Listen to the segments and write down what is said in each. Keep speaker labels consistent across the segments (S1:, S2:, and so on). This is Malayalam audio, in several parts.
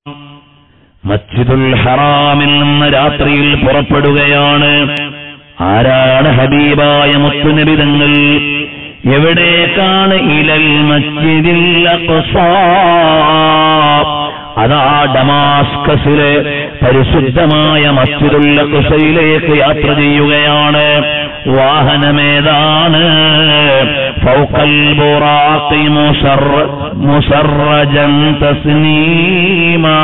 S1: മസ്ജിദുൽ ഹറാമിൽ നിന്ന് രാത്രിയിൽ പുറപ്പെടുകയാണ് ആരാണ് ഹബീബായ മുത്തുനബിതങ്ങൾ എവിടേക്കാണ് ഇലൽ മസ്ജിദിൽ അഖ്സാ അതാ ഡമാസ്കസിലെ പരിശുദ്ധമായ മസ്ജിദുൽ അഖ്സയിലേക്ക് യാത്ര ചെയ്യുകയാണ് വാഹനമേതാണ് ഫൗഖൽ ബുറാഖി മുസർ മുസർറജൻ തസ്നീമാ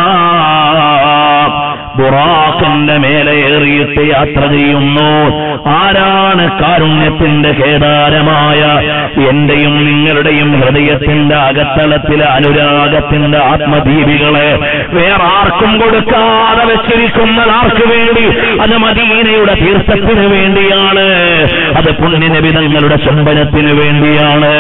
S1: ബുറാഖിന്റെ മേലെ ഏറിയിട്ട് യാത്ര ചെയ്യുന്നു ആരാണ് കാരുണ്യത്തിന്റെ കേദാരമായ എന്റെയും നിങ്ങളുടെയും ഹൃദയത്തിന്റെ അകത്തളത്തിലെ അനുരാഗത്തിന്റെ ആത്മദീപികളെ വേറെ ആർക്കും കൊടുക്കാതെ വെച്ചിരിക്കുന്നത് ആർക്ക് വേണ്ടി അത് മദീനയുടെ തീർത്ഥത്തിന് വേണ്ടിയാണ് അത് പുണ്യനബിതങ്ങളുടെ ചുംബനത്തിന് വേണ്ടിയാണ്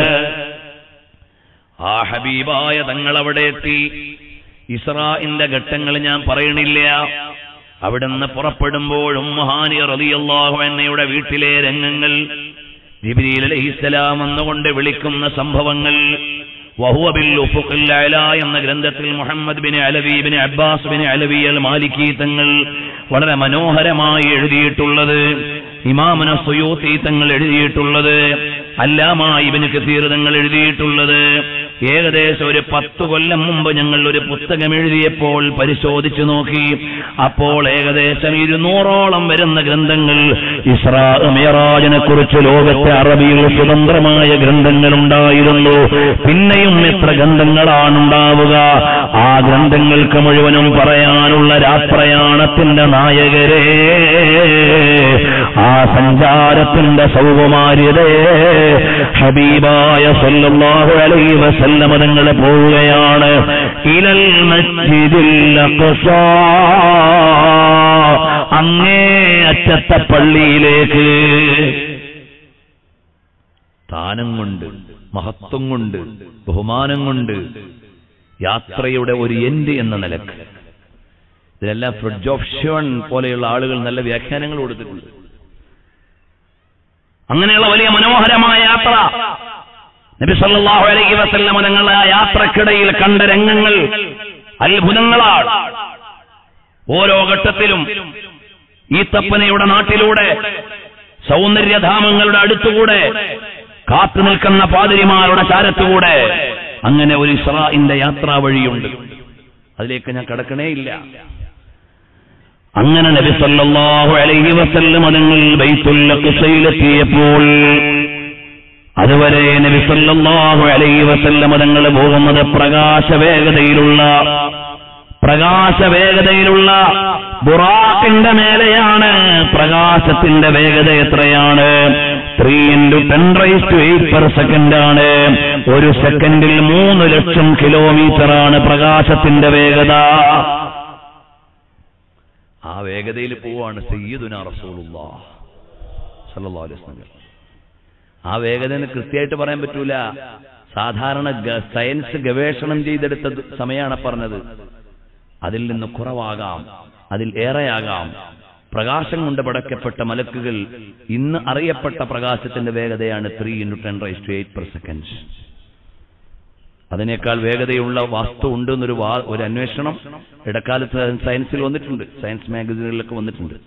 S1: ആ ഹബീബായ തങ്ങൾ അവിടെ എത്തി ഇസ്രാഇന്റെ ഘട്ടങ്ങൾ ഞാൻ പറയണില്ല അവിടുന്ന് പുറപ്പെടുമ്പോഴും മഹാനി റളിയല്ലാഹു അൻഹയുടെ വീട്ടിലെ രംഗങ്ങൾ ജിബ്രീൽ അലൈഹിസ്സലാം എന്നുകൊണ്ട് വിളിക്കുന്ന സംഭവങ്ങൾ വഹുവ ബിൽ ഉഫുഖിൽ അഅല എന്ന ഗ്രന്ഥത്തിൽ Muhammad bin Alawi bin Abbas bin Alawi al Maliki തങ്ങൾ വളരെ മനോഹരമായി എഴുതിയിട്ടുള്ളത് ഇമാമന സുയൂത്തി തങ്ങൾ എഴുതിയിട്ടുള്ളത് അല്ലാമ ഇബിന് കസീർ തങ്ങൾ എഴുതിയിട്ടുള്ളത് ഏകദേശം ഒരു പത്ത് കൊല്ലം മുമ്പ് ഞങ്ങൾ ഒരു പുസ്തകം എഴുതിയപ്പോൾ പരിശോധിച്ചു നോക്കി അപ്പോൾ ഏകദേശം ഇരുന്നൂറോളം വരുന്ന ഗ്രന്ഥങ്ങൾ ഇസ്രാ മിയറാജിനെ കുറിച്ച് ലോകത്തെ അറബിയിൽ സ്വതന്ത്രമായ ഗ്രന്ഥങ്ങൾ ഉണ്ടായിരുന്നു പിന്നെയും എത്ര ഗ്രന്ഥങ്ങളാണ് ഉണ്ടാവുക ആ ഗ്രന്ഥങ്ങൾക്ക് മുഴുവനും പറയാനുള്ള രാപ്രയാണത്തിന്റെ നായകരെ ആ സഞ്ചാരത്തിന്റെ സൗകുമാര്യതയെ ഹബീബായ സല്ലല്ലാഹു അലൈഹി വസല്ലമ തങ്ങൾ പോവുകയാണ് ഇലൽ മസ്ജിദിൽ അഖ്സാ അങ്ങേ അറ്റത്തെ പള്ളിയിലേക്ക് സ്ഥാനം കൊണ്ട് മഹത്വം കൊണ്ട് ബഹുമാനം കൊണ്ട് യാത്രയുടെ ഒരു എൻഡ് എന്ന നിലക്ക് ഇതിലെല്ലാം ഫ്രിഡ്ജ് ഓഫ് ഷോൺ പോലെയുള്ള ആളുകൾ നല്ല വ്യാഖ്യാനങ്ങൾ കൊടുത്തിട്ടുണ്ട് അങ്ങനെയുള്ള വലിയ മനോഹരമായ യാത്ര നബി സല്ലല്ലാഹു അലൈഹി വസല്ലം തങ്ങൾ ആ യാത്രക്കിടയിൽ കണ്ട രംഗങ്ങൾ അത്ഭുതങ്ങളാണ് ഓരോ ഘട്ടത്തിലും ഈ തപ്പനയുടെ നാട്ടിലൂടെ സൗന്ദര്യധാമങ്ങളുടെ അടുത്തുകൂടെ കാത്തു നിൽക്കുന്ന പാതിരിമാരുടെ ചാരത്തുകൂടെ അങ്ങനെ ഒരു ഇസ്രാഇന്റെ യാത്രാ വഴിയുണ്ട് അതിലേക്ക് ഞാൻ കടക്കണേ ഇല്ല അങ്ങനെ നബി സല്ലല്ലാഹു അലൈഹി വസല്ലം അതുങ്ങൾ ബൈത്തുൽ അഖ്സയിലെത്തിയപ്പോൾ അതുവരെ നബി സല്ലല്ലാഹു അലൈഹി വസല്ലം തങ്ങൾ പോകുന്നത് പ്രകാശവേഗതയിലുള്ള പ്രകാശവേഗതയിലുള്ള ബുറാക്കിന്റെ മേലെയാണ് പ്രകാശത്തിന്റെ വേഗത എത്രയാണ് three into ten raise to eight per second ആണ് ഒരു സെക്കൻഡിൽ മൂന്ന് ലക്ഷം കിലോമീറ്റർ ആണ് പ്രകാശത്തിന്റെ വേഗത ആ വേഗതയിൽ പോവാണ് സയ്യിദുന റസൂലുള്ളാഹ് സല്ലല്ലാഹു അലൈഹി വസല്ലം ആ വേഗതന് കൃത്യമായിട്ട് പറയാൻ പറ്റൂല സാധാരണ ഗ- സയൻസ് ഗവേഷണം ചെയ്തെടുത്ത ദ- സമയമാണ് പറഞ്ഞത് അതിൽ നിന്ന് കുറവാകാം അതിൽ ഏറെയാകാം പ്രകാശം കൊണ്ട് പടക്കപ്പെട്ട മലക്കുകൾ ഇന്ന് അറിയപ്പെട്ട പ്രകാശത്തിന്റെ വേഗതയാണ് three into ten raise to eight per second അതിനേക്കാൾ വേഗതയുള്ള വസ്തു ഉണ്ട് എന്നൊരു വാ- ഒരു അന്വേഷണം ഇടക്കാലത്ത് സയൻസിൽ വന്നിട്ടുണ്ട് സയൻസ് മാഗസീനുകളിലൊക്കെ വന്നിട്ടുണ്ട്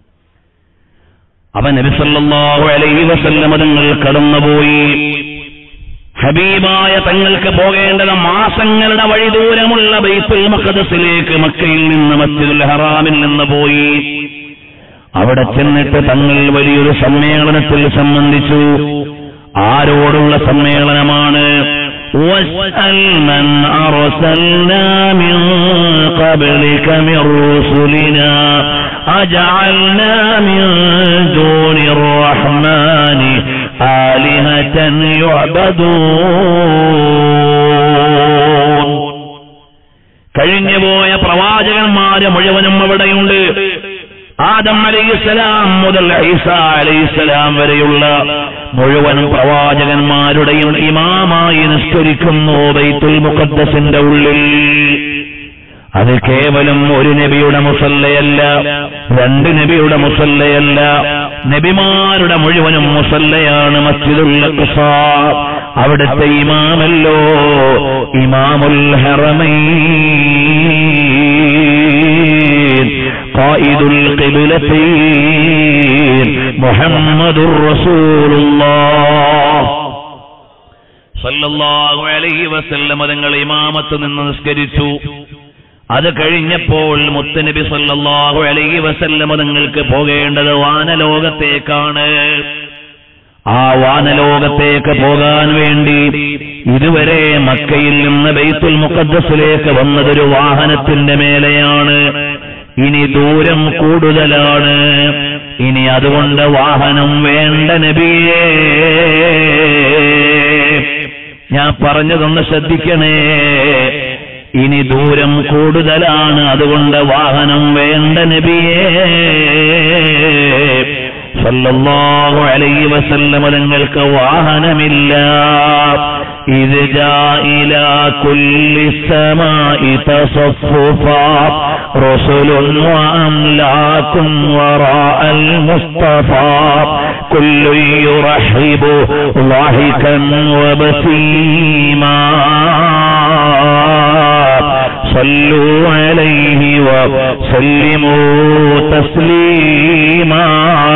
S1: അവൻ നബി സല്ലല്ലാഹു അലൈഹി വസല്ലം തങ്ങൾ കടന്നുപോയി ഹബീബായ തങ്ങൾക്ക് പോകേണ്ടത് മാസങ്ങളുടെ വഴി ദൂരമുള്ള ബൈത്തുൽ മഖദസിലേക്ക് മക്കയിൽ നിന്ന് മസ്ജിദുൽ ഹറാമിൽ നിന്ന് പോയി അവിടെ ചെന്നിട്ട് തങ്ങൾ വലിയൊരു സമ്മേളനത്തിൽ സംബന്ധിച്ചു ആരോടുള്ള സമ്മേളനമാണ് واسأل من أرسلنا من قبلك من رسلنا أجعلنا من دون الرحمن آلهة يعبدون കഴിഞ്ഞുപോയ പ്രവാചകന്മാര് മുഴുവനും അവിടെയുണ്ട് ആദം അലൈഹിസ്സലാം മുതൽ ഈസ അലൈഹിസ്സലാം വരെയുള്ള മുഴുവൻ പ്രവാചകന്മാരുടെയും ഇമാമായി നിസ്കരിക്കുന്നു ബൈത്തുൽ മുഖദ്ദസിന്റെ ഉള്ളിൽ അത് കേവലം ഒരു നബിയുടെ മുസല്ലയല്ല രണ്ട് നബിയുടെ മുസല്ലയല്ല നബിമാരുടെ മുഴുവനും മുസല്ലയാണ് മസ്ജിദുൽ അഖ്സ അവിടുത്തെ ഇമാമല്ലോ ഇമാമുൽ ഹറമൈൻ قائد القبلتين محمد رسول الله സല്ലല്ലാഹു അലൈഹി വസല്ലം തങ്ങൾ ഇമാമത്ത് നിന്ന് നിസ്കരിച്ചു അത് കഴിഞ്ഞപ്പോൾ മുത്തനബി സല്ലല്ലാഹു അലൈഹി വസല്ലം തങ്ങൾക്ക് പോകേണ്ടത് വാനലോകത്തേക്കാണ് ആ വാനലോകത്തേക്ക് പോകാൻ വേണ്ടി ഇതുവരെ മക്കയിൽ നിന്ന് ബൈത്തുൽ മുഖദ്ദസിലേക്ക് വന്നതൊരു വാഹനത്തിന്റെ മേലെയാണ് ഇനി ദൂരം കൂടുതലാണ് ഇനി അതുകൊണ്ട് വാഹനം വേണ്ട നബിയേ ഞാൻ പറഞ്ഞതൊന്ന് ശ്രദ്ധിക്കണേ ഇനി ദൂരം കൂടുതലാണ് അതുകൊണ്ട് വാഹനം വേണ്ട നബിയേ സല്ലല്ലാഹു അലൈഹി വസല്ലം തങ്ങൾക്ക് വാഹനമില്ല ഇത് إلى كل السماء تصففا رسل وأملاك وراء المصطفى كل يرحب ضاحكا وبسيما صلوا عليه وسلموا تسليما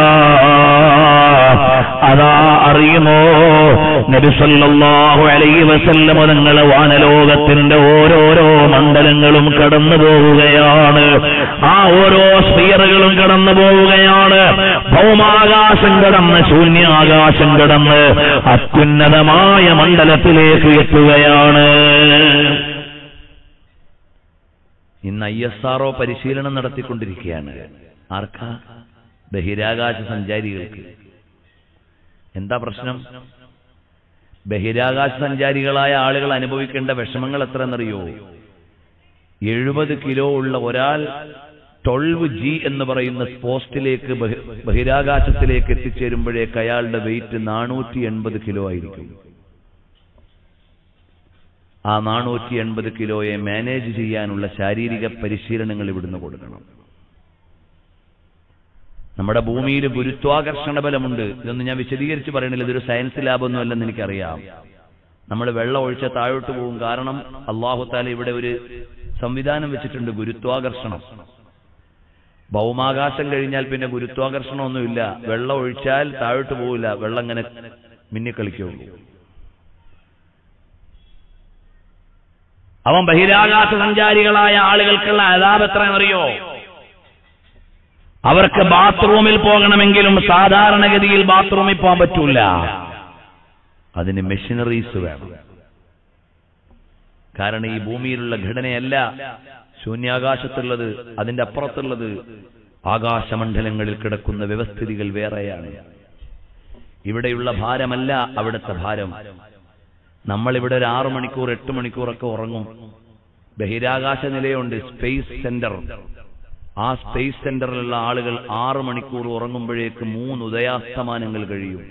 S1: അതാ അറിയുമോ നബി സല്ലല്ലാഹു അലൈഹി വസല്ലം നിങ്ങൾ വാനലോകത്തിന്റെ ഓരോരോ മണ്ഡലങ്ങളും കടന്നു പോവുകയാണ് ആ ഓരോ സ്ഫിയറുകളും കടന്നു പോവുകയാണ് ഭൗമാകാശം കടന്ന് ശൂന്യാകാശം കടന്ന് അത്യുന്നതമായ മണ്ഡലത്തിലേക്ക് എത്തുകയാണ് ഇന്ന് ഐ എസ് ആർ പരിശീലനം നടത്തിക്കൊണ്ടിരിക്കുകയാണ് ആർക്കാ ബഹിരാകാശ സഞ്ചാരികൾക്ക് എന്താ പ്രശ്നം ബഹിരാകാശ സഞ്ചാരികളായ ആളുകൾ അനുഭവിക്കേണ്ട വിഷമങ്ങൾ എത്ര എന്നറിയോ എഴുപത് കിലോ ഉള്ള ഒരാൾ ട്വൽവ് ജി എന്ന് പറയുന്ന പോസ്റ്റിലേക്ക് ബഹി- ബഹിരാകാശത്തിലേക്ക് എത്തിച്ചേരുമ്പോഴേക്ക് അയാളുടെ വെയിറ്റ് നാനൂറ്റി എൺപത് കിലോ ആയിരിക്കും ആ നാനൂറ്റി എൺപത് കിലോയെ മാനേജ് ചെയ്യാനുള്ള ശാരീരിക പരിശീലനങ്ങൾ ഇവിടുന്ന് കൊടുക്കണം നമ്മുടെ ഭൂമിയിൽ ഗുരുത്വാകർഷണ ബലമുണ്ട് ഇതൊന്നും ഞാൻ വിശദീകരിച്ച് പറയണില്ല ഇതൊരു സയൻസ് ലാബൊന്നും അല്ലെന്ന് എനിക്കറിയാം നമ്മൾ വെള്ളം ഒഴിച്ച താഴോട്ട് പോകും കാരണം അള്ളാഹു താല ഇവിടെ ഒരു സംവിധാനം വെച്ചിട്ടുണ്ട് ഗുരുത്വാകർഷണം ഭൗമാകാശം കഴിഞ്ഞാൽ പിന്നെ ഗുരുത്വാകർഷണമൊന്നുമില്ല വെള്ളം ഒഴിച്ചാൽ താഴോട്ട് പോവില്ല വെള്ളം ഇങ്ങനെ മിന്നിക്കളിക്കുള്ളൂ അവൻ ബഹിരാകാശ സഞ്ചാരികളായ ആളുകൾക്കുള്ള അതാപ് എത്രയെന്നറിയോ അവർക്ക് ബാത്റൂമിൽ പോകണമെങ്കിലും സാധാരണഗതിയിൽ ബാത്റൂമിൽ പോകാൻ പറ്റൂല അതിന് മെഷീനറീസ് വേണം കാരണം ഈ ഭൂമിയിലുള്ള ഘടനയല്ല ശൂന്യാകാശത്തുള്ളത് അതിന്റെ അപ്പുറത്തുള്ളത് ആകാശമണ്ഡലങ്ങളിൽ കിടക്കുന്ന വ്യവസ്ഥിതികൾ വേറെയാണ് ഇവിടെയുള്ള ഭാരമല്ല അവിടുത്തെ ഭാരം നമ്മളിവിടെ ഒരു ആറു മണിക്കൂർ എട്ട് മണിക്കൂറൊക്കെ ഉറങ്ങും ബഹിരാകാശ നിലയുണ്ട് സ്പേസ് സെന്റർ ആ സ്പേസ് സെന്ററിലുള്ള ആളുകൾ ആറ് മണിക്കൂർ ഉറങ്ങുമ്പോഴേക്ക് മൂന്ന് ഉദയാസ്തമാനങ്ങൾ കഴിയും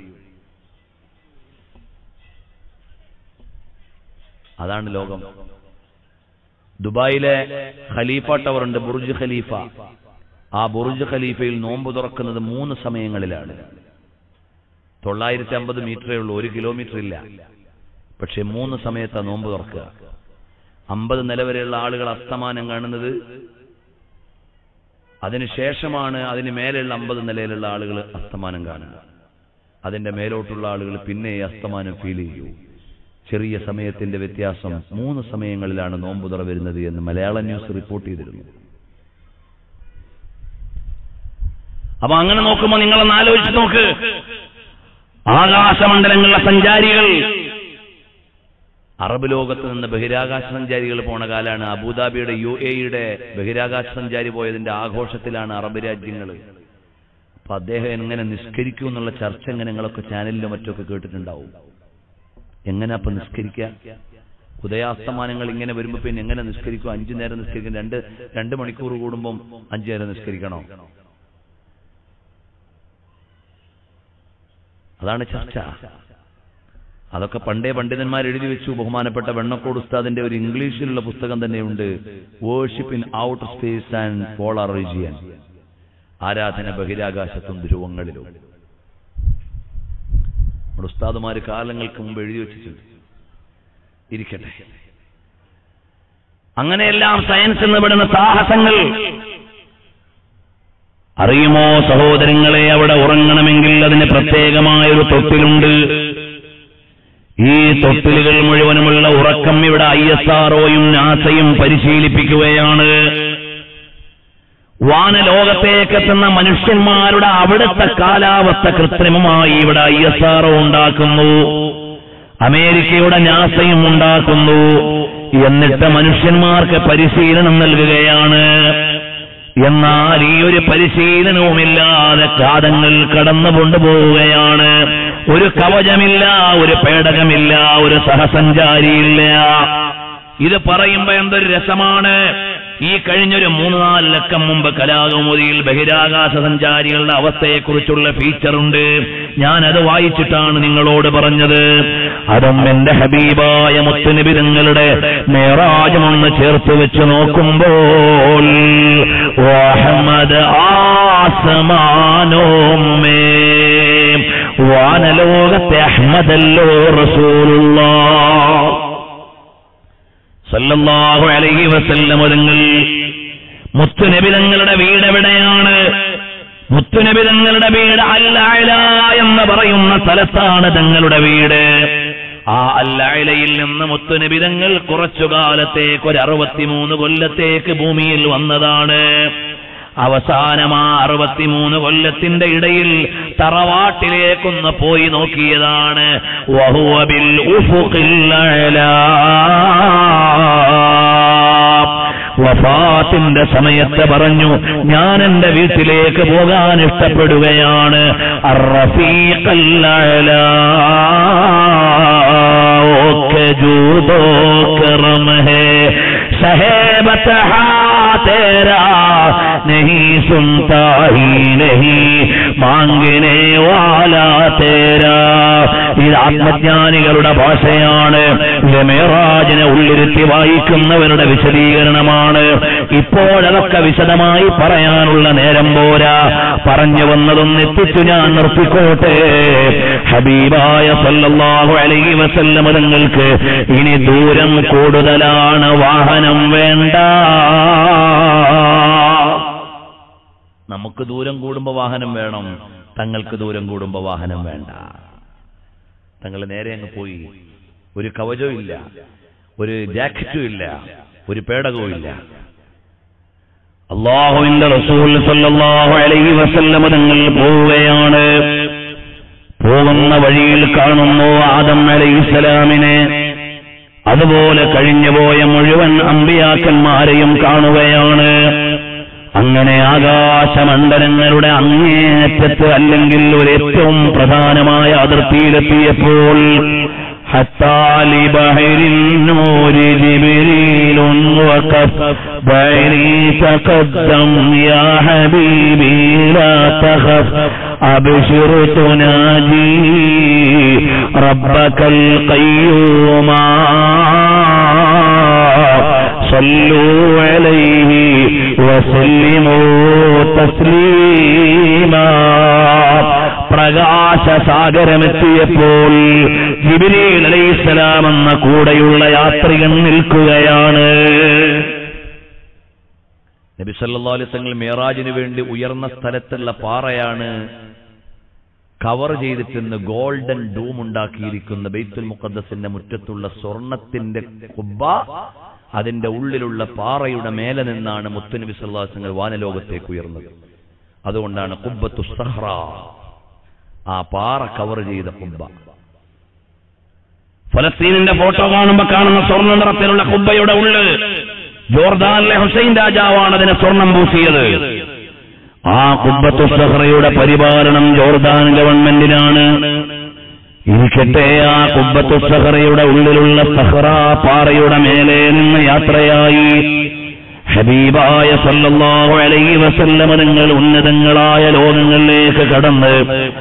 S1: അതാണ് ലോകം ദുബായിലെ ഖലീഫ ടവർ ഉണ്ട് ബുർജ് ഖലീഫ ആ ബുർജ് ഖലീഫയിൽ നോമ്പ് തുറക്കുന്നത് മൂന്ന് സമയങ്ങളിലാണ് തൊള്ളായിരത്തി അമ്പത് മീറ്ററേ ഉള്ളൂ ഒരു കിലോമീറ്റർ ഇല്ല പക്ഷെ മൂന്ന് സമയത്താണ് നോമ്പ് തുറക്കുക അമ്പത് നില വരെയുള്ള ആളുകൾ അസ്തമാനം കാണുന്നത് അതിനുശേഷമാണ് അതിന് മേലെയുള്ള അമ്പത് നിലയിലുള്ള ആളുകൾ അസ്തമാനം കാണുക അതിന്റെ മേലോട്ടുള്ള ആളുകൾ പിന്നെ ഈ അസ്തമാനം ഫീൽ ചെയ്യൂ ചെറിയ സമയത്തിന്റെ വ്യത്യാസം മൂന്ന് സമയങ്ങളിലാണ് നോമ്പുതുറ വരുന്നത് എന്ന് മലയാള ന്യൂസ് റിപ്പോർട്ട് ചെയ്തിരുന്നു അപ്പൊ അങ്ങനെ നോക്കുമ്പോ നിങ്ങളൊന്ന് ആലോചിച്ച് നോക്ക് ആകാശമണ്ഡലങ്ങളിലെ സഞ്ചാരികൾ അറബ് ലോകത്ത് നിന്ന് ബഹിരാകാശ സഞ്ചാരികൾ പോണ കാലാണ് അബുദാബിയുടെ യു എയുടെ ബഹിരാകാശ സഞ്ചാരി പോയതിന്റെ ആഘോഷത്തിലാണ് അറബ് രാജ്യങ്ങൾ അപ്പൊ അദ്ദേഹം എങ്ങനെ നിസ്കരിക്കും എന്നുള്ള ചർച്ച എങ്ങനെ നിങ്ങളൊക്കെ ചാനലിലും മറ്റൊക്കെ കേട്ടിട്ടുണ്ടാവും എങ്ങനെ അപ്പൊ നിസ്കരിക്കുക ഉദയാസ്തമാനങ്ങൾ ഇങ്ങനെ വരുമ്പോ പിന്നെ എങ്ങനെ നിസ്കരിക്കും അഞ്ചു നേരം നിസ്കരിക്കും രണ്ട് രണ്ട് മണിക്കൂർ കൂടുമ്പം അഞ്ചു നേരം നിസ്കരിക്കണോ അതാണ് ചർച്ച അതൊക്കെ പണ്ടേ പണ്ഡിതന്മാർ എഴുതി വെച്ചു ബഹുമാനപ്പെട്ട വെണ്ണക്കോട് ഉസ്താദിന്റെ ഒരു ഇംഗ്ലീഷിലുള്ള പുസ്തകം തന്നെയുണ്ട് worship in outer space and polar region ആരാധന ബഹിരാകാശത്തും ധ്രുവങ്ങളിലും നമ്മുടെ ഉസ്താദുമാര് കാലങ്ങൾക്ക് മുമ്പ് എഴുതി വെച്ചിട്ടുണ്ട് ഇരിക്കട്ടെ അങ്ങനെയെല്ലാം സയൻസ് എന്ന് പെടുന്ന സാഹസങ്ങൾ അറിയുമോ സഹോദരങ്ങളെ അവിടെ ഉറങ്ങണമെങ്കിൽ അതിന് പ്രത്യേകമായൊരു തൊട്ടിലുണ്ട് ഈ തൊട്ടിലുകൾ മുഴുവനുമുള്ള ഉറക്കം ഇവിടെ ഐ എസ് ആർഒയും നാസയും പരിശീലിപ്പിക്കുകയാണ് വാനലോകത്തേക്കെത്തുന്ന മനുഷ്യന്മാരുടെ അവിടുത്തെ കാലാവസ്ഥ കൃത്രിമമായി ഇവിടെ ഐ എസ് ആർഒ ഉണ്ടാക്കുന്നു അമേരിക്കയുടെ നാസയും ഉണ്ടാക്കുന്നു എന്നിട്ട് മനുഷ്യന്മാർക്ക് പരിശീലനം നൽകുകയാണ് എന്നാൽ ഈ ഒരു പരിശീലനവുമില്ലാതെ കാതങ്ങൾ കടന്നു കൊണ്ടുപോവുകയാണ് ഒരു കവചമില്ല ഒരു പേടകമില്ല ഒരു സഹസഞ്ചാരിയില്ല ഇത് പറയുമ്പോ എന്തൊരു രസമാണ് ഈ കഴിഞ്ഞൊരു മൂന്ന് നാല് ലക്കം മുമ്പ് കലാകൗമുദിയിൽ ബഹിരാകാശ സഞ്ചാരികളുടെ അവസ്ഥയെക്കുറിച്ചുള്ള ഫീച്ചറുണ്ട് ഞാൻ അത് വായിച്ചിട്ടാണ് നിങ്ങളോട് പറഞ്ഞത് അതും എന്റെ ഹബീബായ മുത്തുനബി തങ്ങളുടെ മേറാജമൊന്ന് ചേർത്ത് വെച്ച് നോക്കുമ്പോൾ വാഹമദ് ആസമാനോമേ വാനലോകത്തെ അഹ്മദല്ലോ റസൂലുള്ള സല്ലല്ലാഹു അലൈഹി വസല്ലം ഒരുങ്ങൾ മുത്തുനബി തങ്ങളുടെ വീട് എവിടെയാണ് മുത്തുനബി തങ്ങളുടെ വീട് അല്ലായ എന്ന് പറയുന്ന സ്ഥലത്താണ് തങ്ങളുടെ വീട് ആ അല്ലായിലയിൽ നിന്ന് മുത്തുനബി തങ്ങൾ കുറച്ചു കാലത്തേക്ക് ഒരു അറുപത്തിമൂന്ന് കൊല്ലത്തേക്ക് ഭൂമിയിൽ വന്നതാണ് അവസാനം ആ അറുപത്തിമൂന്ന് കൊല്ലത്തിന്റെ ഇടയിൽ തറവാട്ടിലേക്കൊന്ന് പോയി നോക്കിയതാണ് വഹുവബിൽ ഉഫുഖിൽ അഅ്ലാ. വഫാത്തിന്റെ സമയത്ത് പറഞ്ഞു ഞാൻ എന്റെ വീട്ടിലേക്ക് പോകാൻ ഇഷ്ടപ്പെടുകയാണ് അർറഫീഖൽ അഅ്ലാ. ഓക്കെ ജൂദോ കറം ഹേ സഹേബത്ത് ഹാ തേരാ नहीं सुनता ही नहीं മാങ്കിനെ വാലാ തേരാ ഇത് ആത്മജ്ഞാനികളുടെ ഭാഷയാണ് ഇത് മേറാജിനെ ഉള്ളിരുത്തി വായിക്കുന്നവരുടെ വിശദീകരണമാണ് ഇപ്പോഴതൊക്കെ വിശദമായി പറയാനുള്ള നേരം പോരാ പറഞ്ഞു വന്നതൊന്ന് എത്തിച്ചു ഞാൻ നിർത്തിക്കോട്ടെ ഹബീബായ സല്ലല്ലാഹു അലൈഹി വസല്ലമ തങ്ങൾക്ക് ഇനി ദൂരം കൂടുതലാണ് വാഹനം വേണ്ട നമുക്ക് ദൂരം കൂടുമ്പോ വാഹനം വേണം തങ്ങൾക്ക് ദൂരം കൂടുമ്പോ വാഹനം വേണ്ട തങ്ങൾ നേരെ അങ്ങ് പോയി ഒരു കവചവും ഇല്ല ഒരു ജാക്കറ്റും ഇല്ല ഒരു പേടകവും ഇല്ല അള്ളാഹുവിന്റെ റസൂൽ സല്ലല്ലാഹു അലൈഹി വസല്ലമ തങ്ങൾ പോവുകയാണ് പോകുന്ന വഴിയിൽ കാണുന്നു ആദം അലൈഹിസ്സലാമിനെ അതുപോലെ കഴിഞ്ഞുപോയ മുഴുവൻ അമ്പിയാക്കന്മാരെയും കാണുകയാണ് അങ്ങനെ ആകാശമണ്ഡലങ്ങളുടെ അങ്ങേയറ്റത്ത് അല്ലെങ്കിൽ ഒരു ഏറ്റവും പ്രധാനമായ അതിർത്തിയിലെത്തിയപ്പോൾ حتى لبحر النور جبريل وقف بعيري تقدم يا حبيبي لا تخف أبشر تناجي ربك القيوم صلوا عليه وسلموا تسليما പ്രകാശസാഗരമെത്തിയപ്പോൾ ജിബിലീൽ അലൈഹിസ്സലാം എന്ന കൂടെയുള്ള യാത്രികൻ നിൽക്കുകയാണ് നബി സല്ലല്ലാഹു അലൈഹി വസല്ലം മേറാജിന് വേണ്ടി ഉയർന്ന സ്ഥലത്തുള്ള പാറയാണ് കവർ ചെയ്തിട്ടുന്ന് ഗോൾഡൻ ഡൂം ഉണ്ടാക്കിയിരിക്കുന്ന ബെയ്ത്തുൽ മുഖദ്ദസിന്റെ മുറ്റത്തുള്ള സ്വർണത്തിന്റെ കുബ്ബ അതിന്റെ ഉള്ളിലുള്ള പാറയുടെ മേലെ നിന്നാണ് മുത്തുനബി സല്ലല്ലാഹു അലൈഹി വസല്ലം വാനലോകത്തേക്ക് ഉയർന്നത് അതുകൊണ്ടാണ് കുബ്ബത്തു സഹ്റ ആ പാറ കവർ ചെയ്ത കുബ്ബ ഫലസ്തീനിന്റെ ഫോട്ടോ കാണുമ്പോ കാണുന്ന സ്വർണ്ണ നിറത്തിലുള്ള കുബ്ബയുടെ ഉള്ള് ജോർദാനിലെ ഹുസൈൻ രാജാവാണ് അതിനെ സ്വർണം പൂശിയത് ആ കുബ്ബത്തു സഹ്റയുടെ പരിപാലനം ജോർദാൻ ഗവൺമെന്റിനാണ് ഇരിക്കട്ടെ ആ കുബ്ബത്തു സഹറയുടെ ഉള്ളിലുള്ള സഹറ പാറയുടെ മേലെ നിന്ന് യാത്രയായി ഹബീബായ സല്ലല്ലാഹു അലൈഹി വസല്ലമ നിങ്ങൾ ഉന്നതങ്ങളായ ലോകങ്ങളിലേക്ക് കടന്ന്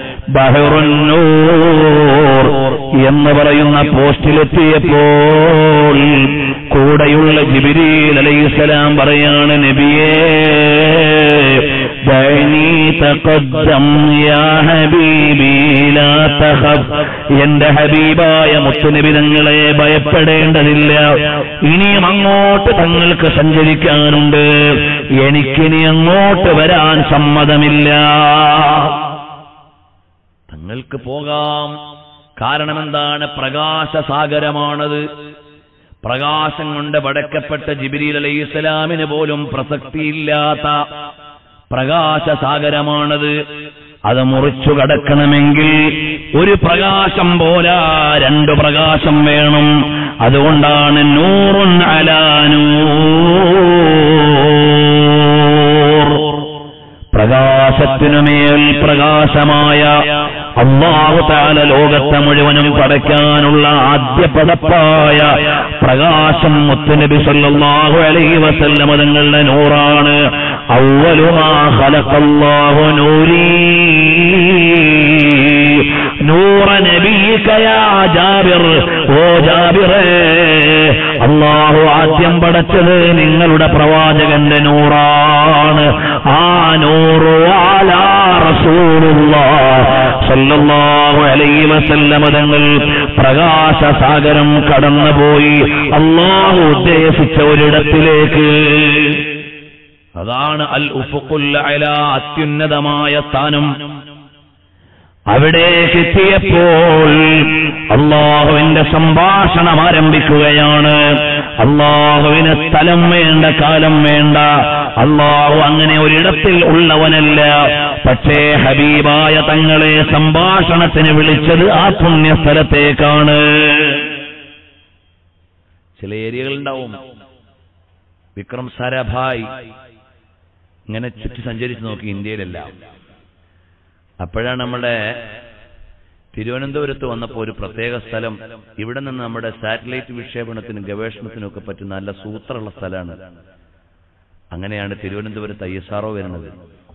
S1: ബഹറുന്നൂർ എന്ന് പറയുന്ന പോസ്റ്റിലെത്തിയപ്പോൾ കൂടെയുള്ള ജിബിരിൽ അലൈഹിസ്സലാം പറയാണ് നബിയേ ദൈനീ تقدم يا حبيبي لا تخف എന്റെ ഹബീബായ മുത്തുനബി തങ്ങളെ ഭയപ്പെടേണ്ടതില്ല ഇനിയും അങ്ങോട്ട് തങ്ങൾക്ക് സഞ്ചരിക്കാനുണ്ട് എനിക്കിനി അങ്ങോട്ട് വരാൻ സമ്മതമില്ല തങ്ങൾക്ക് പോകാം കാരണം എന്താണ് പ്രകാശസാഗരമാണത് പ്രകാശം കൊണ്ട് പടക്കപ്പെട്ട ജിബിരിൽ അലൈഹി ഇസ്ലാമിന് പോലും പ്രസക്തിയില്ലാത്ത പ്രകാശസാഗരമാണത് അത് മുറിച്ചു കടക്കണമെങ്കിൽ ഒരു പ്രകാശം പോരാ രണ്ടു പ്രകാശം വേണം അതുകൊണ്ടാണ് നൂറുൻ അലാനൂർ പ്രകാശത്തിനുമേൽ പ്രകാശമായ അള്ളാഹു താല ലോകത്തെ മുഴുവനും പടയ്ക്കാനുള്ള ആദ്യ പടപ്പായ പ്രകാശം മുത്തുനബി സല്ലല്ലാഹു അലൈഹി വസല്ലമ തങ്ങളുടെ നൂറാണ് അവലുമാ ഖലഖല്ലാഹു നൂരീ നൂറ നബിയിക യാ ജാബിർ ഓ ജാബിറേ അള്ളാഹു ആദ്യം പടച്ചത് നിങ്ങളുടെ പ്രവാചകന്റെ നൂറാണ് ആ നൂറു ആലാ റസൂലുള്ളാഹ് സല്ലല്ലാഹു അലൈഹി വസല്ലമ തങ്ങൾ പ്രകാശസാഗരം കടന്നുപോയി അള്ളാഹു ഉദ്ദേശിച്ച ഒരിടത്തിലേക്ക് അതാണ് അൽ ഉഫുഖുൽ അല അത്യുന്നതമായ സ്ഥാനം അവിടേക്ക് എത്തിയപ്പോൾ അള്ളാഹുവിന്റെ സംഭാഷണം ആരംഭിക്കുകയാണ് അള്ളാഹുവിന് സ്ഥലം വേണ്ട കാലം വേണ്ട അള്ളാഹു അങ്ങനെ ഒരിടത്തിൽ ഉള്ളവനല്ല പക്ഷേ ഹബീബായ തങ്ങളെ സംഭാഷണത്തിന് വിളിച്ചത് ആ പുണ്യ സ്ഥലത്തേക്കാണ് ചില ഏരിയകളുണ്ടാവും വിക്രം സാരാഭായ് ഇങ്ങനെ ചുറ്റി സഞ്ചരിച്ച് നോക്കി ഇന്ത്യയിലെല്ലാം അപ്പോഴാണ് നമ്മുടെ തിരുവനന്തപുരത്ത് വന്നപ്പോൾ ഒരു പ്രത്യേക സ്ഥലം ഇവിടെ നിന്ന് നമ്മുടെ സാറ്റലൈറ്റ് വിക്ഷേപണത്തിനും ഗവേഷണത്തിനും ഒക്കെ പറ്റുന്ന നല്ല സൂത്രമുള്ള സ്ഥലമാണ് അങ്ങനെയാണ് തിരുവനന്തപുരത്ത് ഐ എസ് ആർഒ വരുന്നത്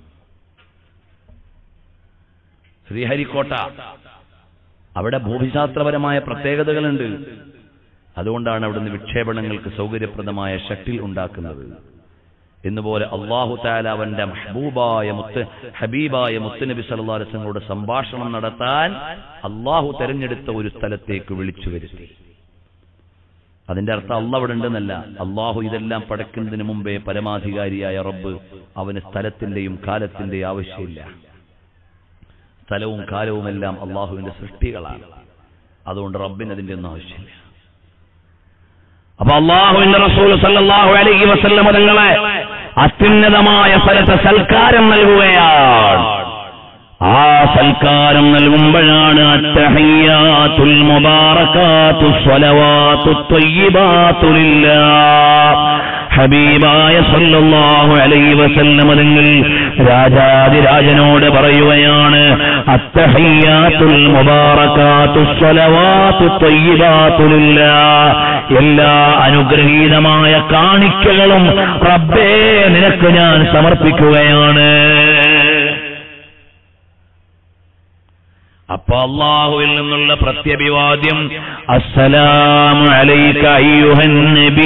S1: ശ്രീഹരിക്കോട്ട അവിടെ ഭൂമിശാസ്ത്രപരമായ പ്രത്യേകതകളുണ്ട് അതുകൊണ്ടാണ് അവിടുന്ന് വിക്ഷേപണങ്ങൾക്ക് സൗകര്യപ്രദമായ ഷട്ടിൽ ഉണ്ടാക്കുന്നത് എന്നുപോലെ അള്ളാഹു താല അവന്റെ മഹബൂബായ മുത്ത് ഹബീബായ മുത്തുനബി സല്ലാസ്ലങ്ങളോട് സംഭാഷണം നടത്താൻ അള്ളാഹു തെരഞ്ഞെടുത്ത ഒരു സ്ഥലത്തേക്ക് വിളിച്ചു വരുത്തി അതിന്റെ അർത്ഥം അള്ള അവിടെ ഉണ്ടെന്നല്ല അള്ളാഹു ഇതെല്ലാം പടക്കുന്നതിന് മുമ്പേ പരമാധികാരിയായ റബ്ബ് അവന് സ്ഥലത്തിന്റെയും കാലത്തിന്റെയും ആവശ്യമില്ല സ്ഥലവും കാലവുമെല്ലാം അള്ളാഹുവിന്റെ സൃഷ്ടികളാണ് അതുകൊണ്ട് റബ്ബിന് അതിന്റെ ഒന്നും ആവശ്യമില്ല അപ്പൊ അള്ളാഹുവിന്റെ റസൂൽ സല്ലല്ലാഹു അലൈഹി വസല്ലമ തങ്ങളെ അത്യുന്നതമായ സ്ഥലത്ത് സൽക്കാരം നൽകുകയാണ് ആ സൽക്കാരം നൽകുമ്പോഴാണ് അത്തഹയ്യാത്തുൽ മുബാറകാത്തു സ്വലവാത്തു ത്വയ്യിബാത്തു ലില്ലാഹ് ഹബീബായ സല്ലല്ലാഹു അലൈഹി വസല്ലമ തങ്ങൾ രാജാതിരാജനോട് പറയുകയാണ് അത്തഹയ്യാത്തുൽ മുബാറകാത്തു സ്വലവാത്തു ത്വയ്യിബാത്തു ലില്ലാഹ് എല്ലാ അനുഗ്രഹീതമായ കാണിക്കകളും റബ്ബേ നിനക്ക് ഞാൻ സമർപ്പിക്കുകയാണ് അപ്പൊ അള്ളാഹുവിൽ നിന്നുള്ള പ്രത്യഭിവാദ്യം അസ്സലാമു അലൈക അയ്യുഹൻ നബീ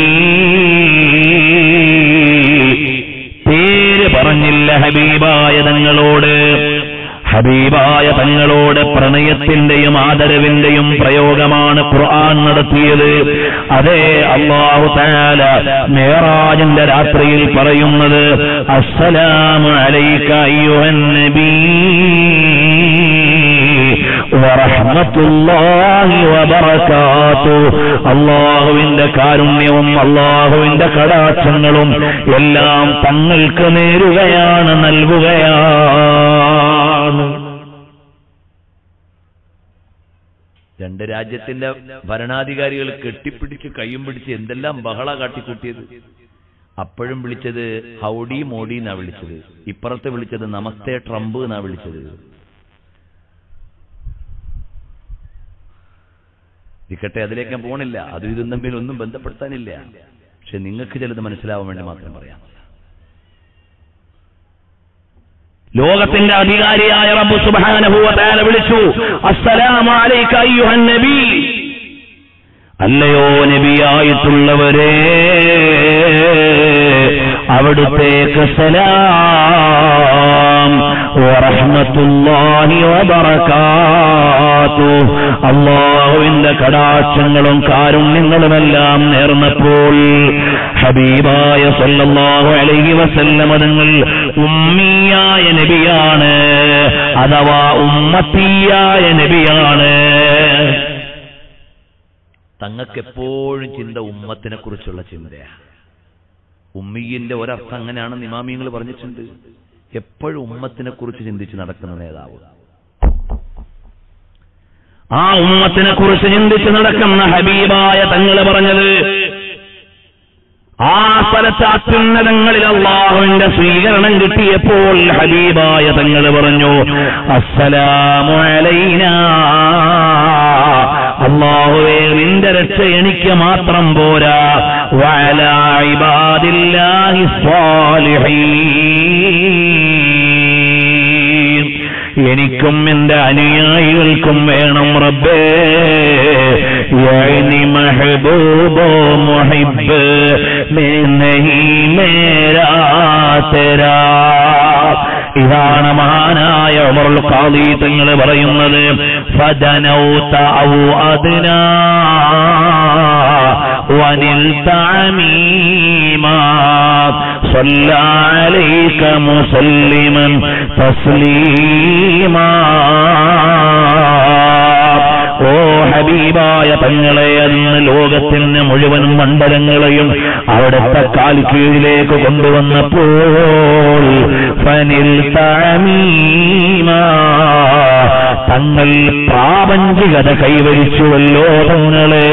S1: പേര് പറഞ്ഞില്ല ഹബീബായ തങ്ങളോട് ഹബീബായ തങ്ങളോട് പ്രണയത്തിന്റെയും ആദരവിന്റെയും പ്രയോഗമാണ് ഖുർആൻ നടത്തിയത് അതേ അള്ളാഹു താല മേറാജിന്റെ രാത്രിയിൽ പറയുന്നത് അസ്സലാമു അലൈക അയ്യുഹൻ നബീ വറഹ്മത്തുള്ളാഹി വബറകാതു അള്ളാഹുവിന്റെ കാരുണ്യവും അള്ളാഹുവിന്റെ കടാക്ഷങ്ങളും എല്ലാം തങ്ങൾക്ക് നേരുകയാണ് നൽകുകയാണ് രണ്ട് രാജ്യത്തിന്റെ ഭരണാധികാരികൾ കെട്ടിപ്പിടിച്ച് കയ്യും പിടിച്ച് എന്തെല്ലാം ബഹള കാട്ടിക്കൂട്ടിയത് അപ്പോഴും വിളിച്ചത് ഹൗഡി മോഡി എന്നാ വിളിച്ചത് ഇപ്പുറത്ത് വിളിച്ചത് നമസ്തേ ട്രംപ് എന്നാ വിളിച്ചത് ഇരിക്കട്ടെ അതിലേക്ക് ഞാൻ പോണില്ല അതും ഇതും തമ്മിൽ ഒന്നും ബന്ധപ്പെടുത്താനില്ല പക്ഷെ നിങ്ങൾക്ക് ചിലത് മനസ്സിലാവാൻ വേണ്ടി മാത്രം പറയാം ലോകത്തിന്റെ അധികാരിയായ റബ്ബു സുബ്ഹാനഹു വ തആല വിളിച്ചു അസ്സലാമു അലൈക അയ്യുഹൻ നബി അല്ലയോ നബിയായിട്ടുള്ളവരെ അവിടുത്തേക്ക് സലാം ورحمة الله وبركاته അള്ളാഹുവിന്റെ കടാക്ഷങ്ങളും കാരുണ്യങ്ങളുമെല്ലാം നേർന്നപ്പോൾ ഹബീബായ സല്ലല്ലാഹു അലൈഹി വസല്ലമ തങ്ങൾ ഉമ്മിയായ നബിയാണ് അഥവാ ഉമ്മത്തിയായ നബിയാണ് തങ്ങൾക്ക് എപ്പോഴും ചിന്ത ഉമ്മത്തിനെ കുറിച്ചുള്ള ചിന്തയാണ് ഉമ്മിയിന്റെ ഒരർത്ഥം അങ്ങനെയാണെന്ന് ഇമാമിയങ്ങൾ പറഞ്ഞിട്ടുണ്ട് എപ്പോഴും ഉമ്മത്തിനെ കുറിച്ച് ചിന്തിച്ച് നടക്കുന്ന നേതാവ് ആ ഉമ്മത്തിനെ കുറിച്ച് ചിന്തിച്ച് നടക്കുന്ന ഹബീബായ തങ്ങൾ പറഞ്ഞത് ആ സ്ഥലത്ത് അത്യുന്നതങ്ങളിൽ അള്ളാഹുവിന്റെ സ്വീകരണം കിട്ടിയപ്പോൾ ഹബീബായ തങ്ങൾ പറഞ്ഞു അസ്സലാമു അലൈനാ അള്ളാഹുവേ നിന്റെ രക്ഷ എനിക്ക് മാത്രം പോരാ വഅല ഇബാദില്ലാഹി സ്വാലിഹീൻ എനിക്കും എന്റെ അനുയായികൾക്കും വേണം റബ്ബേ يعني महबूब मुहिब में नहीं मेरा तेरा ഇതാണ് മഹാനായ ഉമറുൽ ഖാദി തങ്ങൾ പറയുന്നത് ഫദനൗത ഔ അദ്നാ വനിൽത അമീമാ صلى عليك مسلما تسليما ഓ ഹബീബായ തങ്ങളെ അന്ന് ലോകത്തിന് മുഴുവൻ മണ്ഡലങ്ങളെയും അവിടുത്തെ കാൽ കീഴിലേക്ക് കൊണ്ടുവന്നപ്പോൾ ഫനിൽ തഴമീമ തങ്ങൾ പ്രാപഞ്ചികത കൈവരിച്ചുവല്ലോ തങ്ങളെ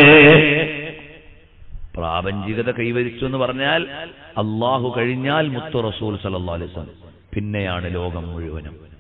S1: പ്രാപഞ്ചികത കൈവരിച്ചു എന്ന് പറഞ്ഞാൽ അള്ളാഹു കഴിഞ്ഞാൽ മുത്തു റസൂൽ സല്ലല്ലാഹു അലൈഹി വസല്ലം പിന്നെയാണ് ലോകം മുഴുവനും